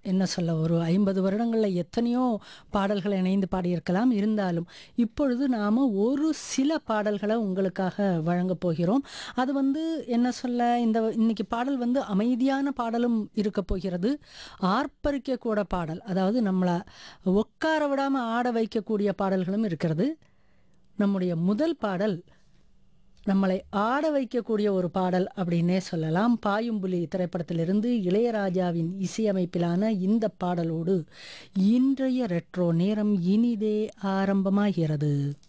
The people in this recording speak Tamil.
என்ன சொல்ல ஒரு ஐம்பது வருடங்களில் எத்தனையோ பாடல்களை இணைந்து பாடியிருக்கலாம் இருந்தாலும் இப்பொழுது நாம் ஒரு சில பாடல்களை உங்களுக்காக வழங்கப் போகிறோம் அது வந்து என்ன சொல்ல இந்த இன்னைக்கு பாடல் வந்து அமைதியான பாடலும் இருக்க போகிறது ஆர்ப்பரிக்க கூட பாடல் அதாவது நம்மளை உட்கார விடாமல் ஆட வைக்கக்கூடிய பாடல்களும் இருக்கிறது நம்முடைய முதல் பாடல் நம்மளை ஆட வைக்கக்கூடிய ஒரு பாடல் அப்படின்னே சொல்லலாம் பாயும்புலி திரைப்படத்திலிருந்து இளையராஜாவின் இசையமைப்பிலான இந்த பாடலோடு இன்றைய ரெட்ரோ நேரம் இனிதே ஆரம்பமாகிறது